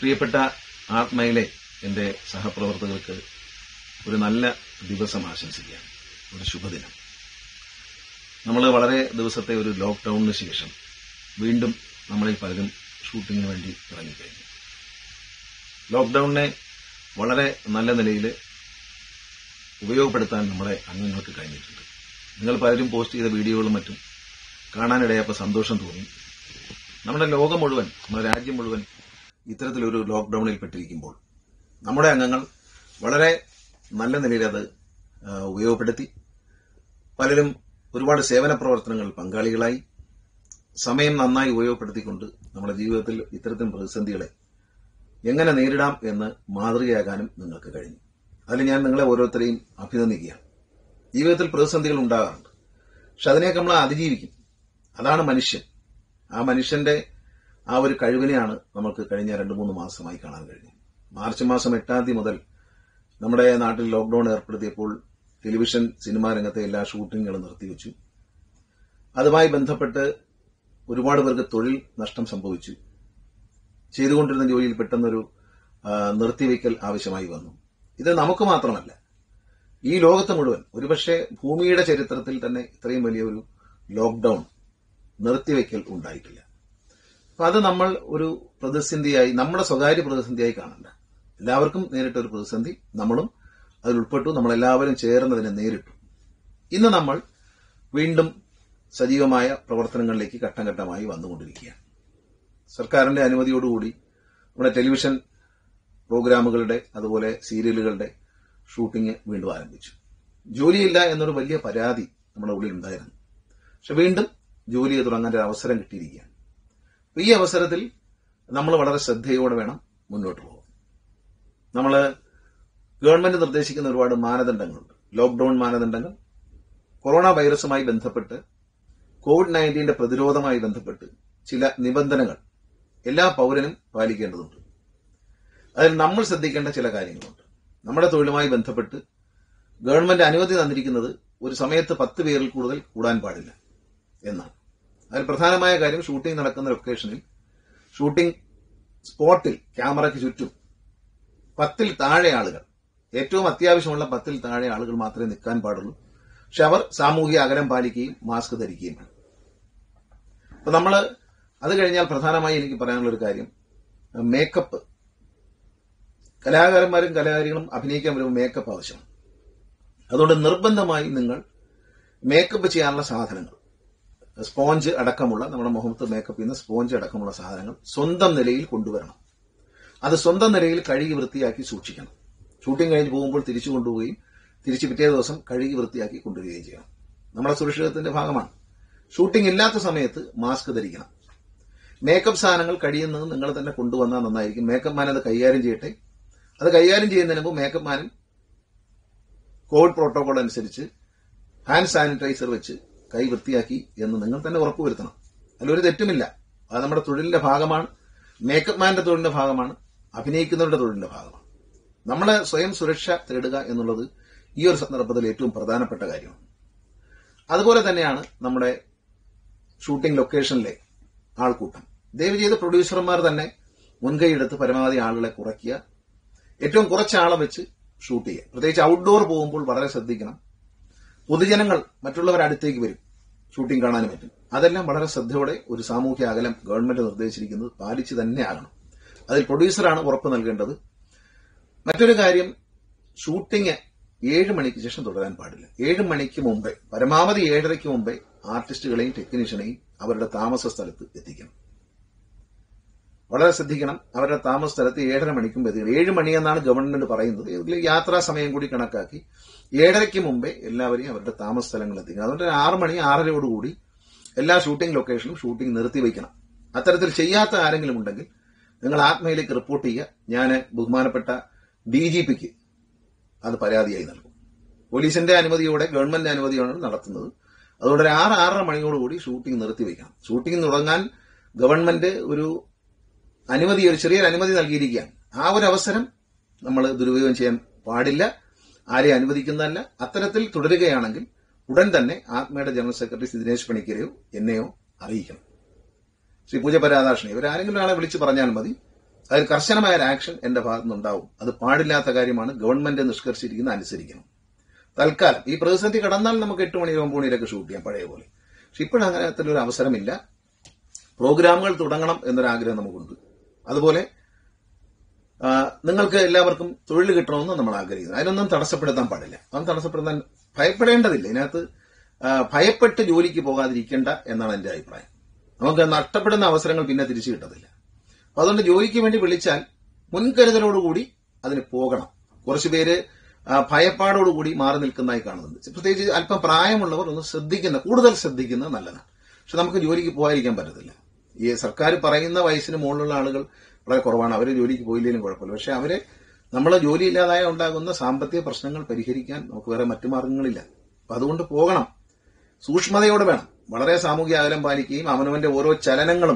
പ്രിയപ്പെട്ട ആത്മയിലെ എന്റെ സഹപ്രവർത്തകർക്ക് ഒരു നല്ല ദിവസം ആശംസിക്കുകയാണ് ഒരു ശുഭദിനം നമ്മൾ വളരെ ദിവസത്തെ ഒരു ലോക്ക്ഡൌണിന് ശേഷം വീണ്ടും നമ്മളിൽ പലരും ഷൂട്ടിങ്ങിന് വേണ്ടി ഇറങ്ങിക്കഴിഞ്ഞു ലോക്ക്ഡൌണിനെ വളരെ നല്ല നിലയിൽ ഉപയോഗപ്പെടുത്താൻ നമ്മുടെ അംഗങ്ങൾക്ക് കഴിഞ്ഞിട്ടുണ്ട് നിങ്ങൾ പലരും പോസ്റ്റ് ചെയ്ത വീഡിയോകളും മറ്റും കാണാനിടയപ്പോൾ സന്തോഷം തോന്നി നമ്മുടെ ലോകം മുഴുവൻ നമ്മുടെ രാജ്യം മുഴുവൻ ഇത്തരത്തിലൊരു ലോക്ക്ഡൌണിൽ പെട്ടിരിക്കുമ്പോൾ നമ്മുടെ അംഗങ്ങൾ വളരെ നല്ല നിലയിൽ അത് ആ, ഉപയോഗപ്പെടുത്തി പലരും ഒരുപാട് സേവന പ്രവർത്തനങ്ങൾ പങ്കാളികളായി സമയം നന്നായി ഉപയോഗപ്പെടുത്തിക്കൊണ്ട് നമ്മുടെ ജീവിതത്തിൽ ഇത്തരത്തിൽ പ്രതിസന്ധികളെ എങ്ങനെ നേരിടാം എന്ന് മാതൃകയാകാനും നിങ്ങൾക്ക് കഴിഞ്ഞു അതിൽ ഞാൻ നിങ്ങളെ ഓരോരുത്തരെയും അഭിനന്ദിക്കുകയാണ് ജീവിതത്തിൽ പ്രതിസന്ധികൾ ഉണ്ടാകാറുണ്ട് പക്ഷെ അതിനെയൊക്കെ നമ്മൾ അതിജീവിക്കും അതാണ് മനുഷ്യൻ ആ മനുഷ്യന്റെ ആ ഒരു കഴിവിനെയാണ് നമുക്ക് കഴിഞ്ഞ രണ്ട് മൂന്ന് മാസമായി കാണാൻ കഴിഞ്ഞത് മാർച്ച് മാസം എട്ടാം തീയതി മുതൽ നമ്മുടെ നാട്ടിൽ ലോക്ഡൌൺ ഏർപ്പെടുത്തിയപ്പോൾ ടെലിവിഷൻ സിനിമാ രംഗത്തെ എല്ലാ ഷൂട്ടിങ്ങുകളും നിർത്തിവെച്ചു അതുമായി ബന്ധപ്പെട്ട് ഒരുപാട് പേർക്ക് തൊഴിൽ നഷ്ടം സംഭവിച്ചു ചെയ്തുകൊണ്ടിരുന്ന ജോലിയിൽ പെട്ടെന്നൊരു ആ, നിർത്തിവെക്കൽ ആവശ്യമായി വന്നു ഇത് നമുക്ക് മാത്രമല്ല ഈ ലോകത്ത് മുഴുവൻ ഒരുപക്ഷെ ഭൂമിയുടെ ചരിത്രത്തിൽ തന്നെ ഇത്രയും വലിയ ഒരു ലോക്ഡൌൺ നിർത്തിവെക്കൽ ഉണ്ടായിട്ടില്ല അപ്പൊ അത് നമ്മൾ ഒരു പ്രതിസന്ധിയായി നമ്മുടെ സ്വകാര്യ പ്രതിസന്ധിയായി കാണണ്ട എല്ലാവർക്കും നേരിട്ട ഒരു പ്രതിസന്ധി നമ്മളും അതിൽ ഉൾപ്പെട്ടു നമ്മളെല്ലാവരും ചേർന്നതിനെ നേരിട്ടു ഇന്ന് നമ്മൾ വീണ്ടും സജീവമായ പ്രവർത്തനങ്ങളിലേക്ക് ഘട്ടം ഘട്ടമായി വന്നുകൊണ്ടിരിക്കുകയാണ് സർക്കാരിന്റെ അനുമതിയോടുകൂടി നമ്മുടെ ടെലിവിഷൻ പ്രോഗ്രാമുകളുടെ അതുപോലെ സീരിയലുകളുടെ ഷൂട്ടിംഗ് വീണ്ടും ആരംഭിച്ചു ജോലിയില്ല എന്നൊരു വലിയ പരാതി നമ്മുടെ ഉള്ളിൽ ഉണ്ടായിരുന്നു പക്ഷെ വീണ്ടും ജോലി തുടങ്ങാൻ ഒരു അവസരം കിട്ടിയിരിക്കുകയാണ് അപ്പൊ ഈ അവസരത്തിൽ നമ്മൾ വളരെ ശ്രദ്ധയോടെ വേണം മുന്നോട്ട് പോകാൻ നമ്മൾ ഗവൺമെന്റ് നിർദ്ദേശിക്കുന്ന ഒരുപാട് മാനദണ്ഡങ്ങളുണ്ട് ലോക്ഡൌൺ മാനദണ്ഡങ്ങൾ കൊറോണ വൈറസുമായി ബന്ധപ്പെട്ട് കോവിഡ് നയൻറ്റീന്റെ പ്രതിരോധമായി ബന്ധപ്പെട്ട് ചില നിബന്ധനകൾ എല്ലാ പൗരനും പാലിക്കേണ്ടതുണ്ട് അതിൽ നമ്മൾ ശ്രദ്ധിക്കേണ്ട ചില കാര്യങ്ങളുണ്ട് നമ്മുടെ തൊഴിലുമായി ബന്ധപ്പെട്ട് ഗവൺമെന്റ് അനുമതി തന്നിരിക്കുന്നത് ഒരു സമയത്ത് പത്ത് പേരിൽ കൂടുതൽ കൂടാൻ പാടില്ല എന്നാണ് അതിൽ പ്രധാനമായ കാര്യം ഷൂട്ടിംഗ് നടക്കുന്ന ലൊക്കേഷനിൽ ഷൂട്ടിംഗ് സ്പോട്ടിൽ ക്യാമറയ്ക്ക് ചുറ്റും പത്തിൽ താഴെ ആളുകൾ ഏറ്റവും അത്യാവശ്യമുള്ള പത്തിൽ താഴെ ആളുകൾ മാത്രമേ നിൽക്കാൻ പാടുള്ളൂ പക്ഷെ അവർ സാമൂഹിക അകലം പാലിക്കുകയും മാസ്ക് ധരിക്കുകയും വേണം അപ്പൊ നമ്മള് അത് കഴിഞ്ഞാൽ പ്രധാനമായി എനിക്ക് പറയാനുള്ള ഒരു കാര്യം മേക്കപ്പ് കലാകാരന്മാരും കലാകാരികളും അഭിനയിക്കാൻ വരുമ്പോൾ മേക്കപ്പ് ആവശ്യമാണ് അതുകൊണ്ട് നിർബന്ധമായി നിങ്ങൾ മേക്കപ്പ് ചെയ്യാനുള്ള സാധനങ്ങൾ സ്പോഞ്ച് അടക്കമുള്ള നമ്മുടെ മുഖത്ത് മേക്കപ്പ് ചെയ്യുന്ന സ്പോഞ്ച് അടക്കമുള്ള സാധനങ്ങൾ സ്വന്തം നിലയിൽ കൊണ്ടുവരണം അത് സ്വന്തം നിലയിൽ കഴുകി വൃത്തിയാക്കി സൂക്ഷിക്കണം ഷൂട്ടിംഗ് കഴിഞ്ഞ് പോകുമ്പോൾ തിരിച്ചു കൊണ്ടുപോവുകയും തിരിച്ച് പിറ്റേ ദിവസം കഴുകി വൃത്തിയാക്കി കൊണ്ടുവരികയും ചെയ്യണം നമ്മുടെ സുരക്ഷിതത്വത്തിന്റെ ഭാഗമാണ് ഷൂട്ടിംഗ് ഇല്ലാത്ത സമയത്ത് മാസ്ക് ധരിക്കണം മേക്കപ്പ് സാധനങ്ങൾ കഴിയുന്നത് നിങ്ങൾ തന്നെ കൊണ്ടുവന്നാൽ നന്നായിരിക്കും മേക്കപ്പ് മാൻ അത് കൈകാര്യം ചെയ്യട്ടെ അത് കൈകാര്യം ചെയ്യുന്നതിന് മുമ്പ് മേക്കപ്പ് മാനും കോവിഡ് പ്രോട്ടോകോൾ അനുസരിച്ച് ഹാൻഡ് സാനിറ്റൈസർ വെച്ച് കൈ വൃത്തിയാക്കി എന്ന് നിങ്ങൾ തന്നെ ഉറപ്പുവരുത്തണം അതിലൊരു തെറ്റുമില്ല അത് നമ്മുടെ തൊഴിലിന്റെ ഭാഗമാണ് മേക്കപ്പ് മാന്റെ തൊഴിലിന്റെ ഭാഗമാണ് അഭിനയിക്കുന്നവരുടെ തൊഴിലിന്റെ ഭാഗമാണ് നമ്മളെ സ്വയം സുരക്ഷ തേടുക എന്നുള്ളത് ഈ ഒരു സന്ദർഭത്തിൽ ഏറ്റവും പ്രധാനപ്പെട്ട കാര്യമാണ് അതുപോലെ തന്നെയാണ് നമ്മുടെ ഷൂട്ടിംഗ് ലൊക്കേഷനിലെ ആൾക്കൂട്ടം ദയവ് ചെയ്ത് പ്രൊഡ്യൂസർമാർ തന്നെ മുൻകൈയെടുത്ത് പരമാവധി ആളുകളെ കുറയ്ക്കുക ഏറ്റവും കുറച്ച് ആളെ വെച്ച് ഷൂട്ട് ചെയ്യുക പ്രത്യേകിച്ച് ഔട്ട്ഡോർ പോകുമ്പോൾ വളരെ ശ്രദ്ധിക്കണം പൊതുജനങ്ങൾ മറ്റുള്ളവരുടെ അടുത്തേക്ക് വരും ഷൂട്ടിംഗ് കാണാനും പറ്റും അതെല്ലാം വളരെ ശ്രദ്ധയോടെ ഒരു സാമൂഹ്യ അകലം ഗവൺമെന്റ് നിർദ്ദേശിച്ചിരിക്കുന്നത് പാലിച്ച് തന്നെ ആകണം അതിൽ പ്രൊഡ്യൂസറാണ് ഉറപ്പ് നൽകേണ്ടത് മറ്റൊരു കാര്യം ഷൂട്ടിംഗ് ഏഴ് മണിക്ക് ശേഷം തുടരാൻ പാടില്ല ഏഴ് മണിക്ക് മുമ്പേ പരമാവധി ഏഴരയ്ക്ക് മുമ്പേ ആർട്ടിസ്റ്റുകളെയും ടെക്നീഷ്യനെയും അവരുടെ താമസ സ്ഥലത്ത് എത്തിക്കണം വളരെ ശ്രദ്ധിക്കണം അവരുടെ താമസ സ്ഥലത്ത് ഏഴര മണിക്കും എത്തിക്കണം ഏഴ് മണി എന്നാണ് ഗവൺമെന്റ് പറയുന്നത് ഇതിൽ യാത്രാ സമയം കൂടി കണക്കാക്കി ഏഴരയ്ക്ക് മുമ്പേ എല്ലാവരെയും അവരുടെ താമസ സ്ഥലങ്ങളിൽ എത്തിക്കണം അതുകൊണ്ട് ആറ് മണി ആറരയോടുകൂടി എല്ലാ ഷൂട്ടിംഗ് ലൊക്കേഷനും ഷൂട്ടിംഗ് നിർത്തിവെക്കണം അത്തരത്തിൽ ചെയ്യാത്ത ആരെങ്കിലും ഉണ്ടെങ്കിൽ നിങ്ങൾ ആത്മയിലേക്ക് റിപ്പോർട്ട് ചെയ്യുക ഞാൻ ബഹുമാനപ്പെട്ട ഡി ജി പിക്ക് അത് പരാതിയായി നൽകും പോലീസിന്റെ അനുമതിയോടെ ഗവൺമെന്റ് അനുമതിയോടെ നടത്തുന്നത് അതുകൊണ്ട് ഒരു ആറ് ആറര മണിയോടുകൂടി ഷൂട്ടിംഗ് നിർത്തിവെക്കണം ഷൂട്ടിംഗ് തുടങ്ങാൻ ഗവൺമെന്റ് ഒരു അനുമതി ഒരു ചെറിയൊരു അനുമതി നൽകിയിരിക്കുകയാണ് ആ ഒരു അവസരം നമ്മൾ ദുരുപയോഗം ചെയ്യാൻ പാടില്ല ആരെയും അനുവദിക്കുന്നതല്ല അത്തരത്തിൽ തുടരുകയാണെങ്കിൽ ഉടൻ തന്നെ ആത്മയുടെ ജനറൽ സെക്രട്ടറി ശ്രീ ദിനേശ് പണിക്കരെയോ എന്നെയോ അറിയിക്കണം ശ്രീ പൂജ പരാധാകൃഷ്ണൻ ഇവരാരെങ്കിലും ഒരാളെ വിളിച്ച് പറഞ്ഞാൽ മതി അതിൽ കർശനമായ ഒരു ആക്ഷൻ എന്റെ ഭാഗത്തു നിന്നുണ്ടാവും അത് പാടില്ലാത്ത കാര്യമാണ് ഗവൺമെന്റ് നിഷ്കർഷിച്ചിരിക്കുന്ന അനുസരിക്കണം തൽക്കാലം ഈ പ്രതിസന്ധി കടന്നാൽ നമുക്ക് എട്ട് മണി ഒമ്പത് മണിയിലൊക്കെ ഷൂട്ട് ചെയ്യാം പഴയ പോലെ പക്ഷെ ഇപ്പോഴും അങ്ങനത്തെ ഒരു അവസരമില്ല പ്രോഗ്രാമുകൾ തുടങ്ങണം എന്നൊരാഗ്രഹം നമുക്കുണ്ട് അതുപോലെ ആ, നിങ്ങൾക്ക് എല്ലാവർക്കും തൊഴിൽ കിട്ടണമെന്ന് നമ്മൾ ആഗ്രഹിക്കുന്നു അതിനൊന്നും തടസ്സപ്പെടുത്താൻ പാടില്ല അതൊന്നും തടസ്സപ്പെടുത്താൻ ഭയപ്പെടേണ്ടതില്ല ഇതിനകത്ത് ആ, ഭയപ്പെട്ട് ജോലിക്ക് പോകാതിരിക്കേണ്ട എന്നാണ് എന്റെ അഭിപ്രായം നമുക്ക് നഷ്ടപ്പെടുന്ന അവസരങ്ങൾ പിന്നെ തിരിച്ചു കിട്ടത്തില്ല അപ്പൊ അതുകൊണ്ട് ജോലിക്ക് വേണ്ടി വിളിച്ചാൽ മുൻകരുതലോടുകൂടി അതിന് പോകണം കുറച്ചു പേര് ആ, ഭയപ്പാടോടുകൂടി മാറി നിൽക്കുന്നതായി കാണുന്നുണ്ട് പ്രത്യേകിച്ച് അല്പം പ്രായമുള്ളവർ ഒന്ന് ശ്രദ്ധിക്കുന്ന കൂടുതൽ ശ്രദ്ധിക്കുന്നത് നല്ലതാണ് പക്ഷെ നമുക്ക് ജോലിക്ക് പോകാതിരിക്കാൻ പറ്റത്തില്ല ഈ സർക്കാർ പറയുന്ന വയസ്സിന് മുകളിലുള്ള ആളുകൾ വളരെ കുറവാണ് അവർ ജോലിക്ക് പോയില്ലെങ്കിലും കുഴപ്പമില്ല പക്ഷെ അവരെ നമ്മളെ ജോലി ഇല്ലാതായ ഉണ്ടാകുന്ന സാമ്പത്തിക പ്രശ്നങ്ങൾ പരിഹരിക്കാൻ നമുക്ക് വേറെ മറ്റു മാർഗങ്ങളില്ല അപ്പൊ അതുകൊണ്ട് പോകണം സൂക്ഷ്മതയോടെ വേണം വളരെ സാമൂഹിക അകലം പാലിക്കുകയും അവനവന്റെ ഓരോ ചലനങ്ങളും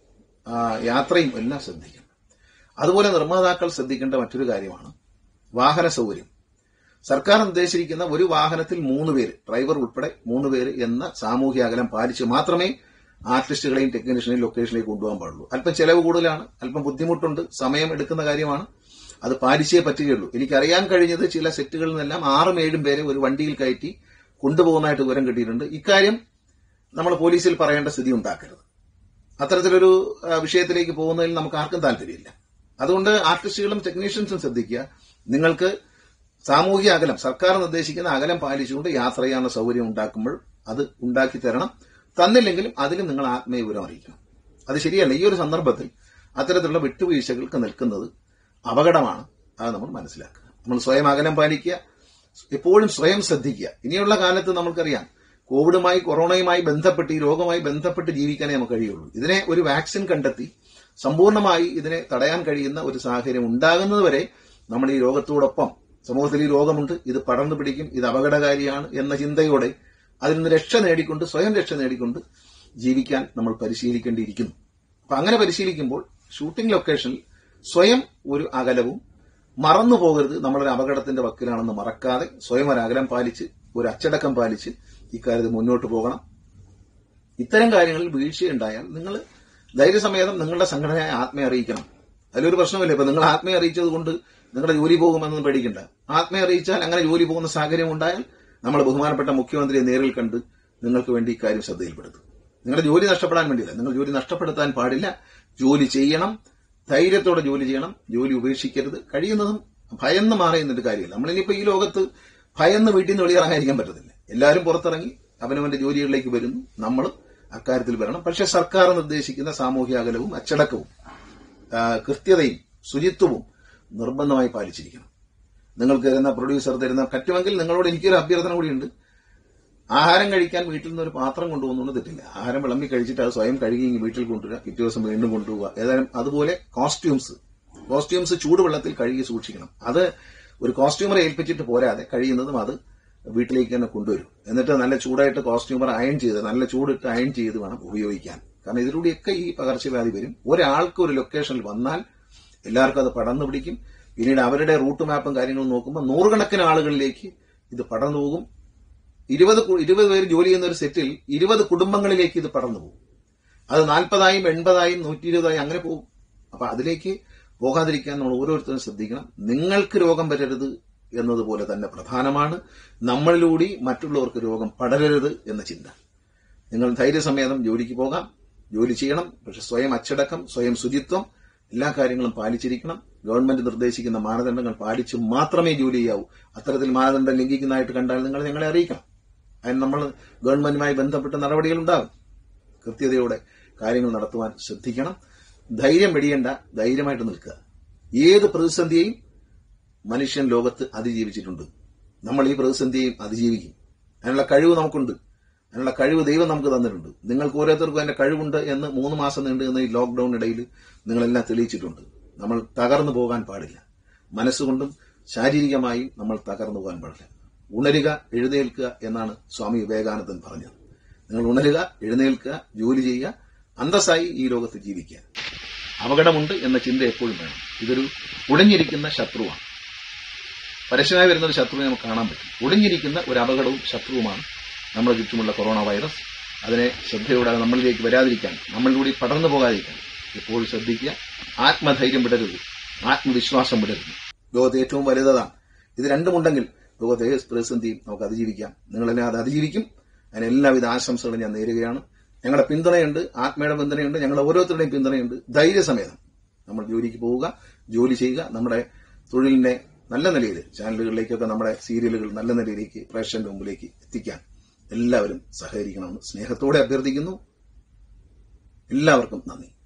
ആ, യാത്രയും എല്ലാം ശ്രദ്ധിക്കണം അതുപോലെ നിർമ്മാതാക്കൾ ശ്രദ്ധിക്കേണ്ട മറ്റൊരു കാര്യമാണ് വാഹന സൗകര്യം സർക്കാർ നിർദ്ദേശിച്ചിരിക്കുന്ന ഒരു വാഹനത്തിൽ മൂന്ന് പേര് ഡ്രൈവർ ഉൾപ്പെടെ മൂന്ന് പേര് എന്ന സാമൂഹ്യ അകലം പാലിച്ച് മാത്രമേ ആർട്ടിസ്റ്റുകളെയും ടെക്നീഷ്യനെയും ലൊക്കേഷനിലേക്ക് കൊണ്ടുപോകാൻ പാടുള്ളൂ അല്പം ചെലവ് കൂടുതലാണ് അല്പം ബുദ്ധിമുട്ടുണ്ട് സമയം എടുക്കുന്ന കാര്യമാണ് അത് പാലിച്ചേ പറ്റുകയുള്ളൂ എനിക്കറിയാൻ കഴിഞ്ഞത് ചില സെറ്റുകളിൽ നിന്നെല്ലാം ആറും ഏഴും പേരെ ഒരു വണ്ടിയിൽ കയറ്റി കൊണ്ടുപോകുന്നതായിട്ട് വിവരം കിട്ടിയിട്ടുണ്ട് ഇക്കാര്യം നമ്മൾ പോലീസിൽ പറയേണ്ട സ്ഥിതി ഉണ്ടാക്കരുത് അത്തരത്തിലൊരു ആ, വിഷയത്തിലേക്ക് പോകുന്നതിൽ നമുക്ക് ആർക്കും താല്പര്യമില്ല അതുകൊണ്ട് ആർട്ടിസ്റ്റുകളും ടെക്നീഷ്യൻസും ശ്രദ്ധിക്കുക നിങ്ങൾക്ക് സാമൂഹിക അകലം സർക്കാർ നിർദ്ദേശിക്കുന്ന അകലം പാലിച്ചുകൊണ്ട് യാത്ര ചെയ്യാനുള്ള സൗകര്യം ഉണ്ടാക്കുമ്പോൾ അത് ഉണ്ടാക്കി തരണം തന്നില്ലെങ്കിലും അതിലും നിങ്ങൾ ആത്മീയ വിവരം അറിയിക്കണം അത് ശരിയല്ല ഈ ഒരു സന്ദർഭത്തിൽ അത്തരത്തിലുള്ള വിട്ടുവീഴ്ചകൾക്ക് നിൽക്കുന്നത് അപകടമാണ് അത് നമ്മൾ മനസ്സിലാക്കുക നമ്മൾ സ്വയം അകലം പാലിക്കുക എപ്പോഴും സ്വയം ശ്രദ്ധിക്കുക ഇനിയുള്ള കാലത്ത് നമുക്കറിയാം കോവിഡുമായി കൊറോണയുമായി ബന്ധപ്പെട്ട് ഈ രോഗവുമായി ബന്ധപ്പെട്ട് ജീവിക്കാനേ നമുക്ക് കഴിയുള്ളൂ ഇതിനെ ഒരു വാക്സിൻ കണ്ടെത്തി സമ്പൂർണ്ണമായി ഇതിനെ തടയാൻ കഴിയുന്ന ഒരു സാഹചര്യം ഉണ്ടാകുന്നതുവരെ നമ്മൾ ഈ രോഗത്തോടൊപ്പം സമൂഹത്തിൽ ഈ രോഗമുണ്ട് ഇത് പടർന്നു പിടിക്കും ഇത് അപകടകാരിയാണ് എന്ന ചിന്തയോടെ അതിൽ നിന്ന് രക്ഷ നേടിക്കൊണ്ട് സ്വയം രക്ഷ നേടിക്കൊണ്ട് ജീവിക്കാൻ നമ്മൾ പരിശീലിക്കേണ്ടിയിരിക്കുന്നു അപ്പൊ അങ്ങനെ പരിശീലിക്കുമ്പോൾ ഷൂട്ടിംഗ് ലൊക്കേഷനിൽ സ്വയം ഒരു അകലവും മറന്നു പോകരുത് നമ്മളൊരു അപകടത്തിന്റെ വക്കിലാണെന്ന് മറക്കാതെ സ്വയം ഒരു അകലം പാലിച്ച് ഒരു അച്ചടക്കം പാലിച്ച് ഇക്കാര്യത്തിൽ മുന്നോട്ട് പോകണം ഇത്തരം കാര്യങ്ങളിൽ വീഴ്ചയുണ്ടായാൽ നിങ്ങൾ ധൈര്യസമേതം നിങ്ങളുടെ സംഘടനയെ ആത്മയെ അറിയിക്കണം അതിലൊരു പ്രശ്നമില്ല ഇപ്പൊ നിങ്ങൾ ആത്മയെ അറിയിച്ചത് കൊണ്ട് നിങ്ങളുടെ ജോലി പോകുമെന്നൊന്നും പേടിക്കണ്ട ആത്മയെ അറിയിച്ചാൽ അങ്ങനെ ജോലി പോകുന്ന സാഹചര്യം ഉണ്ടായാൽ നമ്മൾ ബഹുമാനപ്പെട്ട മുഖ്യമന്ത്രിയെ നേരിൽ കണ്ട് നിങ്ങൾക്ക് വേണ്ടി ഇക്കാര്യം ശ്രദ്ധയിൽപ്പെടുത്തും നിങ്ങളുടെ ജോലി നഷ്ടപ്പെടാൻ വേണ്ടിയില്ല നിങ്ങൾ ജോലി നഷ്ടപ്പെടുത്താൻ പാടില്ല ജോലി ചെയ്യണം ധൈര്യത്തോടെ ജോലി ചെയ്യണം ജോലി ഉപേക്ഷിക്കരുത് കഴിയുന്നതും ഭയന്ന് മാറിയുന്നൊരു കാര്യമില്ല നമ്മളിനിപ്പോ ഈ ലോകത്ത് ഭയന്ന് വീട്ടിൽ നിന്ന് വെളിയിറങ്ങാതിരിക്കാൻ പറ്റത്തില്ല എല്ലാവരും പുറത്തിറങ്ങി അവനവന്റെ ജോലികളിലേക്ക് വരുന്നു നമ്മൾ അക്കാര്യത്തിൽ വരണം പക്ഷേ സർക്കാർ നിർദ്ദേശിക്കുന്ന സാമൂഹ്യ അകലവും അച്ചടക്കവും ആ, കൃത്യതയും ശുചിത്വവും നിർബന്ധമായി പാലിച്ചിരിക്കണം നിങ്ങൾക്ക് തരുന്ന പ്രൊഡ്യൂസർ തരുന്ന പറ്റുമെങ്കിൽ നിങ്ങളോട് എനിക്കൊരു അഭ്യർത്ഥന കൂടിയുണ്ട് ആഹാരം കഴിക്കാൻ വീട്ടിൽ നിന്ന് ഒരു പാത്രം കൊണ്ടുപോകുന്നതുകൊണ്ട് തെറ്റില്ല ആഹാരം വിളമ്പി കഴിച്ചിട്ട് അത് സ്വയം കഴുകി ഇങ്ങ് വീട്ടിൽ കൊണ്ടുവരിക പിറ്റേ ദിവസം വീണ്ടും കൊണ്ടുപോവുക ഏതായാലും അതുപോലെ കോസ്റ്റ്യൂംസ് കോസ്റ്റ്യൂംസ് ചൂടുവെള്ളത്തിൽ കഴുകി സൂക്ഷിക്കണം അത് ഒരു കോസ്റ്റ്യൂമറെ ഏൽപ്പിച്ചിട്ട് പോരാതെ കഴിയുന്നതും അത് വീട്ടിലേക്ക് തന്നെ കൊണ്ടുവരും എന്നിട്ട് നല്ല ചൂടായിട്ട് കോസ്റ്റ്യൂമർ അയൺ ചെയ്ത് നല്ല ചൂടിട്ട് അയൺ ചെയ്ത് വേണം ഉപയോഗിക്കാൻ കാരണം ഇതിലൂടെയൊക്കെ ഈ പകർച്ചവ്യാധി വരും ഒരാൾക്ക് ഒരു ലൊക്കേഷനിൽ വന്നാൽ എല്ലാവർക്കും അത് പടർന്നു പിടിക്കും പിന്നീട് അവരുടെ റൂട്ട് മാപ്പും കാര്യങ്ങളും നോക്കുമ്പോൾ നൂറുകണക്കിന് ആളുകളിലേക്ക് ഇത് പടർന്നു പോകും ഇരുപത് കു- ഇരുപത് പേര് ജോലി ചെയ്യുന്ന ഒരു സെറ്റിൽ ഇരുപത് കുടുംബങ്ങളിലേക്ക് ഇത് പടർന്നു പോകും അത് നാൽപ്പതായും എൺപതായും നൂറ്റി ഇരുപതായും അങ്ങനെ പോകും അപ്പൊ അതിലേക്ക് പോകാതിരിക്കാൻ നമ്മൾ ഓരോരുത്തരും ശ്രദ്ധിക്കണം നിങ്ങൾക്ക് രോഗം വരരുത് എന്നതുപോലെ തന്നെ പ്രധാനമാണ് നമ്മളിലൂടെ മറ്റുള്ളവർക്ക് രോഗം പടരരുത് എന്ന ചിന്ത നിങ്ങൾ ധൈര്യസമേതം ജോലിക്ക് പോകാം ജോലി ചെയ്യണം പക്ഷെ സ്വയം അച്ചടക്കം സ്വയം ശുചിത്വം എല്ലാ കാര്യങ്ങളും പാലിച്ചിരിക്കണം ഗവൺമെന്റ് നിർദ്ദേശിക്കുന്ന മാനദണ്ഡങ്ങൾ പാലിച്ച് മാത്രമേ ജോലി ചെയ്യാവൂ അത്തരത്തിൽ മാനദണ്ഡം ലംഘിക്കുന്നതായിട്ട് കണ്ടാൽ നിങ്ങൾ ഞങ്ങളെ അറിയിക്കണം അതിന് നമ്മൾ ഗവൺമെന്റുമായി ബന്ധപ്പെട്ട നടപടികൾ ഉണ്ടാകും കൃത്യതയോടെ കാര്യങ്ങൾ നടത്തുവാൻ ശ്രദ്ധിക്കണം ധൈര്യം വെടിയേണ്ട ധൈര്യമായിട്ട് നിൽക്കുക ഏത് പ്രതിസന്ധിയെയും മനുഷ്യൻ ലോകത്ത് അതിജീവിച്ചിട്ടുണ്ട് നമ്മൾ ഈ പ്രതിസന്ധിയെയും അതിജീവിക്കും അതിനുള്ള കഴിവ് നമുക്കുണ്ട് അതിനുള്ള കഴിവ് ദൈവം നമുക്ക് തന്നിട്ടുണ്ട് നിങ്ങൾക്ക് ഓരോരുത്തർക്കും അതിന്റെ കഴിവുണ്ട് എന്ന് മൂന്ന് മാസം നീണ്ടു നിന്ന ഈ ലോക്ക്ഡൌൺ ഇടയിൽ നിങ്ങളെല്ലാം തെളിയിച്ചിട്ടുണ്ട് നമ്മൾ തകർന്നു പോകാൻ പാടില്ല മനസ്സുകൊണ്ടും ശാരീരികമായും നമ്മൾ തകർന്നു പോകാൻ പാടില്ല ഉണരുക എഴുന്നേൽക്കുക എന്നാണ് സ്വാമി വിവേകാനന്ദൻ പറഞ്ഞത് നിങ്ങൾ ഉണരുക എഴുന്നേൽക്കുക ജോലി ചെയ്യുക അന്തസ്സായി ഈ ലോകത്ത് ജീവിക്കുക അപകടമുണ്ട് എന്ന ചിന്ത എപ്പോഴും വേണം ഇതൊരു ഒളിഞ്ഞിരിക്കുന്ന ശത്രുവാണ് പരസ്യമായി വരുന്ന ഒരു ശത്രുവിനെ നമുക്ക് കാണാൻ പറ്റും ഒളിഞ്ഞിരിക്കുന്ന ഒരു അപകടവും ശത്രുവുമാണ് നമ്മുടെ ചുറ്റുമുള്ള കൊറോണ വൈറസ് അതിനെ ശ്രദ്ധയോടെ നമ്മളിലേക്ക് വരാതിരിക്കാൻ നമ്മളിലൂടെ പടർന്നു പോകാതിരിക്കാൻ എപ്പോഴും ശ്രദ്ധിക്കുക ആത്മധൈര്യം വിടരുത് ആത്മവിശ്വാസം വിടരുത് ലോകത്ത് ഏറ്റവും വലുതാണ് ഇത് രണ്ടുമുണ്ടെങ്കിൽ ലോകത്തെ ഏത് പ്രതിസന്ധിയും നമുക്ക് അതിജീവിക്കാം നിങ്ങളെല്ലാം അത് അതിജീവിക്കും അതിന് എല്ലാവിധ ആശംസകളും ഞാൻ നേരുകയാണ് ഞങ്ങളുടെ പിന്തുണയുണ്ട് ആത്മയുടെ പിന്തുണയുണ്ട് ഞങ്ങളുടെ ഓരോരുത്തരുടെയും പിന്തുണയുണ്ട് ധൈര്യസമേതം നമ്മൾ ജോലിക്ക് പോവുക ജോലി ചെയ്യുക നമ്മുടെ തൊഴിലിനെ നല്ല നിലയിൽ ചാനലുകളിലേക്കൊക്കെ നമ്മുടെ സീരിയലുകൾ നല്ല നിലയിലേക്ക് പ്രേക്ഷകന്റെ മുമ്പിലേക്ക് എത്തിക്കാൻ എല്ലാവരും സഹകരിക്കണമെന്ന് സ്നേഹത്തോടെ അഭ്യർത്ഥിക്കുന്നു എല്ലാവർക്കും നന്ദി